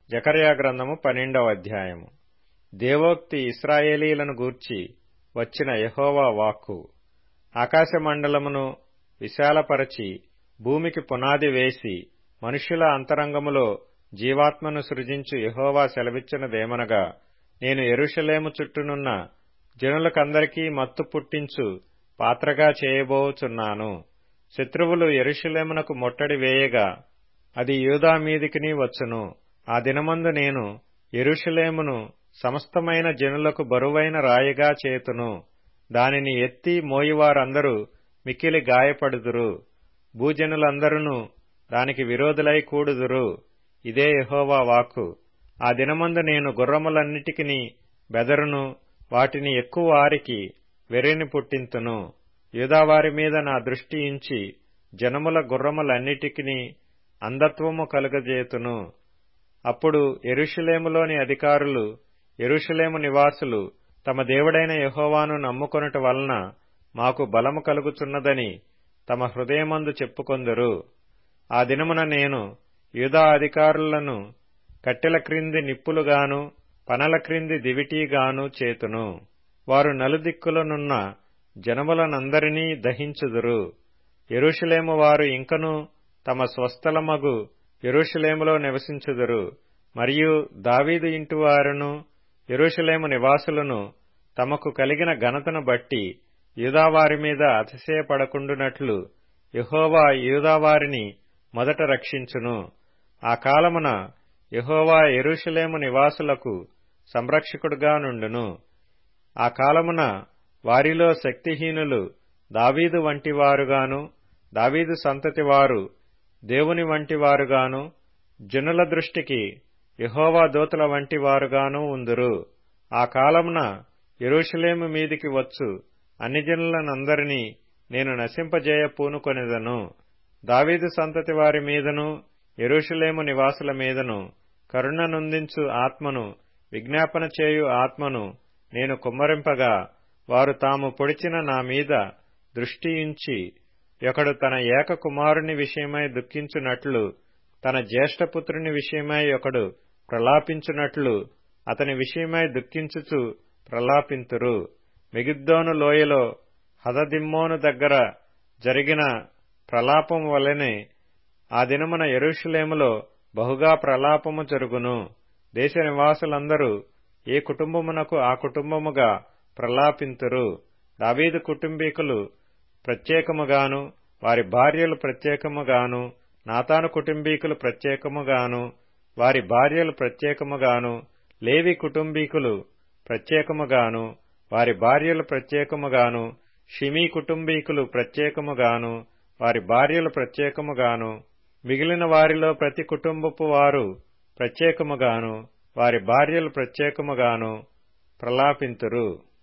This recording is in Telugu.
జకర్యా గ్రంథము పన్నెండవ అధ్యాయము దేవోక్తి ఇస్రాయేలీలను గూర్చి వచ్చిన యహోవా వాక్కు ఆకాశమండలమును విశాలపరచి భూమికి పునాది వేసి మనుష్యుల అంతరంగములో జీవాత్మను సృజించు యహోవా సెలవిచ్చినదేమనగా నేను ఎరుషలేము చుట్టూనున్న జనులకందరికీ మత్తు పుట్టించు పాత్రగా చేయబోచున్నాను శత్రువులు ఎరుషలేమునకు ముట్టడి వేయగా అది యూదా మీదికిని వచ్చును ఆ దినమందు నేను ఎరుషలేమును సమస్తమైన జనులకు బరువైన రాయిగా చేతును దానిని ఎత్తి మోయివారందరూ మిక్కిలి గాయపడుదురు భూజనులందరూ దానికి విరోధులై కూడుదురు ఇదే యహోవా వాక్కు ఆ దినమందు నేను గుర్రములన్నిటికిని బెదరును వాటిని ఎక్కువ వారికి వెర్రిని పుట్టింతును యూదావారి మీద నా దృష్టి ఇంచి జనముల గుర్రములన్నిటికిని అంధత్వము కలుగజేతును అప్పుడు ఎరుషలేములోని అధికారులు ఎరుషలేము నివాసులు తమ దేవుడైన యహోవాను నమ్ముకొనుట వలన మాకు బలము కలుగుచున్నదని తమ హృదయమందు చెప్పుకొందరు ఆ దినమున నేను యూదా అధికారులను కట్టెల క్రింది నిప్పులుగాను పనల క్రింది దివిటీగాను చేతును వారు నలుదిక్కులనున్న జనములనందరినీ దహించుదురు ఎరుషలేము వారు ఇంకను తమ స్వస్థలమగు ఎరుషలేములో నివసించుదురు మరియు దావీదు ఇంటి వారును ఎరుషలేము నివాసులను తమకు కలిగిన ఘనతను బట్టి యూదావారి మీద అతిశయపడకుండునట్లు యహోవా యూదావారిని మొదట రక్షించును ఆ కాలమున యహోవా ఎరుషలేము నివాసులకు సంరక్షకుడుగా నుండును ఆ కాలమున వారిలో శక్తిహీనులు దావీదు వంటివారుగాను దావీదు సంతతివారు దేవుని వంటివారుగాను జనుల దృష్టికి యహోవా దూతల వంటివారుగాను ఉందురు ఆ కాలమున ఎరుషలేము మీదికి వచ్చు అన్ని జనులనందరినీ నేను నశింపజేయ పూనుకొనిదను దావీదు సంతతి వారి మీదను ఎరుషలేము నివాసుల మీదను కరుణనుందించు ఆత్మను విజ్ఞాపన చేయు ఆత్మను నేను కుమ్మరింపగా వారు తాము పొడిచిన నా మీద దృష్టియుంచి ఒకడు తన ఏక కుమారుని విషయమై దుఃఖించున్నట్లు తన జ్యేష్ఠపుత్రుని విషయమై ఒకడు ప్రలాపించున్నట్లు అతని విషయమై దుఃఖించుచు ప్రలాపింతురు మెగిద్దోను లోయలో హదదిమ్మోను దగ్గర జరిగిన ప్రలాపం వలనే ఆ దినమున ఎరుషులేములో బహుగా ప్రలాపము జరుగును దేశ నివాసులందరూ ఏ కుటుంబమునకు ఆ కుటుంబముగా ప్రలాపింతురు దావీదు కుటుంబీకులు ప్రత్యేకముగాను వారి భార్యలు ప్రత్యేకముగాను నాతాను కుటుంబీకులు ప్రత్యేకముగాను వారి భార్యలు ప్రత్యేకముగాను లేవి కుటుంబీకులు ప్రత్యేకముగాను వారి భార్యలు ప్రత్యేకముగాను షిమీ కుటుంబీకులు ప్రత్యేకముగాను వారి భార్యలు ప్రత్యేకముగాను మిగిలిన వారిలో ప్రతి కుటుంబపు వారు ప్రత్యేకముగాను వారి భార్యలు ప్రత్యేకముగాను ప్రలాపింతురు